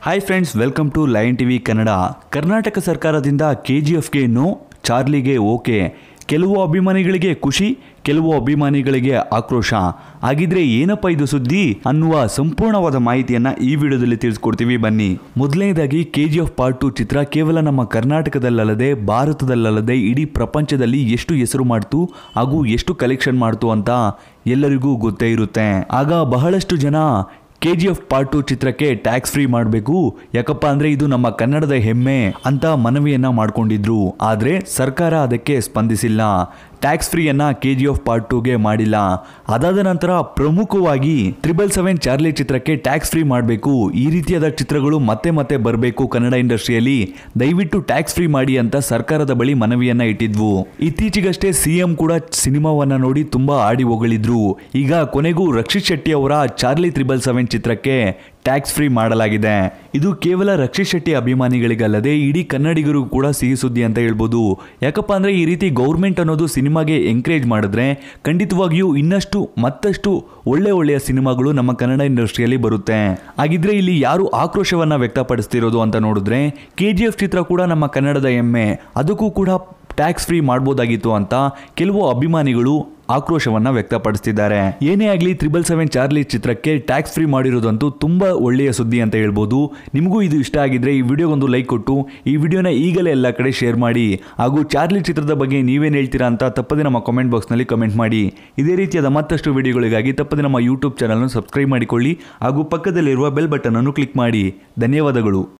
hi friends welcome to Lion TV Kannada Karnataka ಸರ್ಕಾರದಿಂದ K G ಎಫ್ಗೆ no ಚಾರ್ಲಿಗೆ ಓಕೆ ಕೆಲವು ಅಭಿಮಾನಿಗಳಿಗೆ ಖುಷಿ ಕೆಲವು ಅಭಿಮಾನಿಗಳಿಗೆ ಆಕ್ರೋಶ ಹಾಗಿದ್ರೆ ಏನಪ್ಪ ಇದು ಸುದ್ದಿ ಅನ್ನುವ ಸಂಪೂರ್ಣವಾದ ಮಾಹಿತಿಯನ್ನ ಈ ವಿಡಿಯೋದಲ್ಲಿ ತಿಳಿಸ್ಕೊಡ್ತೀವಿ ಬನ್ನಿ ಮೊದಲನೇದಾಗಿ K G F part two ಚಿತ್ರ ಕೇವಲ ನಮ್ಮ ಕರ್ನಾಟಕದಲ್ಲದೆ ಭಾರತದಲ್ಲದೆ ಇಡೀ ಪ್ರಪಂಚದಲ್ಲಿ ಎಷ್ಟು ಹೆಸರು ಮಾಡ್ತು ಹಾಗೂ ಎಷ್ಟು ಕಲೆಕ್ಷನ್ ಮಾಡ್ತು ಅಂತ ಎಲ್ಲರಿಗೂ ಗೊತ್ತೇ ಇರುತ್ತೆ ಆಗ ಬಹಳಷ್ಟು ಜನ K G F part two ಚಿತ್ರಕ್ಕೆ ಟ್ಯಾಕ್ಸ್ ಫ್ರೀ ಮಾಡಬೇಕು ಯಾಕಪ್ಪ ಅಂದ್ರೆ ಇದು ನಮ್ಮ ಕನ್ನಡದ ಹೆಮ್ಮೆ ಅಂತ ಮನವಿಯನ್ನ ಮಾಡ್ಕೊಂಡಿದ್ರು ಆದ್ರೆ ಸರ್ಕಾರ ಅದಕ್ಕೆ ಸ್ಪಂದಿಸಿಲ್ಲ ಟ್ಯಾಕ್ಸ್ ಫ್ರೀಯನ್ನ ಕೆ ಜಿ ಎಫ್ ಪಾರ್ಟ್ ಟೂಗೆ ಮಾಡಿಲ್ಲ ಅದಾದ ನಂತರ ಪ್ರಮುಖವಾಗಿ ತ್ರಿಬಲ್ ಸೆವೆನ್ ಚಾರ್ಲಿ ಚಿತ್ರಕ್ಕೆ ಟ್ಯಾಕ್ಸ್ ಫ್ರೀ ಮಾಡಬೇಕು ಈ ರೀತಿಯಾದ ಚಿತ್ರಗಳು ಮತ್ತೆ ಮತ್ತೆ ಬರಬೇಕು ಕನ್ನಡ ಇಂಡಸ್ಟ್ರಿಯಲ್ಲಿ ದಯವಿಟ್ಟು ಟ್ಯಾಕ್ಸ್ ಫ್ರೀ ಮಾಡಿ ಅಂತ ಸರ್ಕಾರದ ಬಳಿ ಮನವಿಯನ್ನ ಇಟ್ಟಿದ್ವು ಇತ್ತೀಚೆಗಷ್ಟೇ ಸಿಎಂ ಕೂಡ ಸಿನಿಮಾವನ್ನ ನೋಡಿ ತುಂಬಾ ಆಡಿ ಹೊಗಳಿದ್ರು ಈಗ ಕೊನೆಗೂ ರಕ್ಷಿತ್ ಶೆಟ್ಟಿ ಅವರ ಚಾರ್ಲಿ ತ್ರಿಬಲ್ ಸೆವೆನ್ ಚಿತ್ರಕ್ಕೆ ಟ್ಯಾಕ್ಸ್ ಫ್ರೀ ಮಾಡಲಾಗಿದೆ ಇದು ಕೇವಲ ರಕ್ಷಿತ್ ಶೆಟ್ಟಿ ಅಭಿಮಾನಿಗಳಿಗಲ್ಲದೆ ಇಡೀ ಕನ್ನಡಿಗರಿಗೂ ಕೂಡ ಸಿಹಿ ಸುದ್ದಿ ಅಂತ ಹೇಳ್ಬೋದು ಯಾಕಪ್ಪ ಅಂದ್ರೆ ಈ ರೀತಿ ಗೌರ್ಮೆಂಟ್ ಅನ್ನೋದು ಸಿನಿಮಾಗೆ ಎಂಕರೇಜ್ ಮಾಡಿದ್ರೆ ಖಂಡಿತವಾಗಿಯೂ ಇನ್ನಷ್ಟು ಮತ್ತಷ್ಟು ಒಳ್ಳೆ ಒಳ್ಳೆಯ ಸಿನಿಮಾಗಳು ನಮ್ಮ ಕನ್ನಡ ಇಂಡಸ್ಟ್ರಿಯಲ್ಲಿ ಬರುತ್ತೆ ಹಾಗಿದ್ರೆ ಇಲ್ಲಿ ಯಾರು ಆಕ್ರೋಶವನ್ನ ವ್ಯಕ್ತಪಡಿಸ್ತಿರೋದು ಅಂತ ನೋಡಿದ್ರೆ ಕೆ ಜಿ ಎಫ್ ಚಿತ್ರ ಕೂಡ ನಮ್ಮ ಕನ್ನಡದ ಹೆಮ್ಮೆ ಅದಕ್ಕೂ ಕೂಡ ಟ್ಯಾಕ್ಸ್ ಫ್ರೀ ಮಾಡ್ಬೋದಾಗಿತ್ತು ಅಂತ ಕೆಲವು ಅಭಿಮಾನಿಗಳು ಆಕ್ರೋಶವನ್ನ ವ್ಯಕ್ತಪಡಿಸ್ತಿದ್ದಾರೆ ಏನೇ ಆಗಲಿ ತ್ರಿಬಲ್ ಸೆವೆನ್ ಚಾರ್ಲಿ ಚಿತ್ರಕ್ಕೆ ಟ್ಯಾಕ್ಸ್ ಫ್ರೀ ಮಾಡಿರೋದಂತೂ ತುಂಬಾ ಒಳ್ಳೆಯ ಸುದ್ದಿ ಅಂತ ಹೇಳ್ಬೋದು ನಿಮಗೂ ಇದು ಇಷ್ಟ ಆಗಿದ್ರೆ ಈ ವಿಡಿಯೋಗೊಂದು ಲೈಕ್ ಕೊಟ್ಟು ಈ ವಿಡಿಯೋನ ಈಗಲೇ ಎಲ್ಲ ಕಡೆ ಶೇರ್ ಮಾಡಿ ಹಾಗೂ ಚಾರ್ಲಿ ಚಿತ್ರದ ಬಗ್ಗೆ ನೀವೇನು ಹೇಳ್ತೀರಾ ಅಂತ ತಪ್ಪದೆ ನಮ್ಮ ಕಾಮೆಂಟ್ ಬಾಕ್ಸ್ನಲ್ಲಿ ಕಮೆಂಟ್ ಮಾಡಿ ಇದೇ ರೀತಿಯಾದ ಮತ್ತಷ್ಟು ವಿಡಿಯೋಗಳಿಗಾಗಿ ತಪ್ಪದೆ ನಮ್ಮ ಯೂಟ್ಯೂಬ್ ಚಾನಲ್ನ ಸಬ್ಸ್ಕ್ರೈಬ್ ಮಾಡಿಕೊಳ್ಳಿ ಹಾಗೂ ಪಕ್ಕದಲ್ಲಿರುವ ಬೆಲ್ ಬಟನ್ ಅನ್ನು ಕ್ಲಿಕ್ ಮಾಡಿ ಧನ್ಯವಾದಗಳು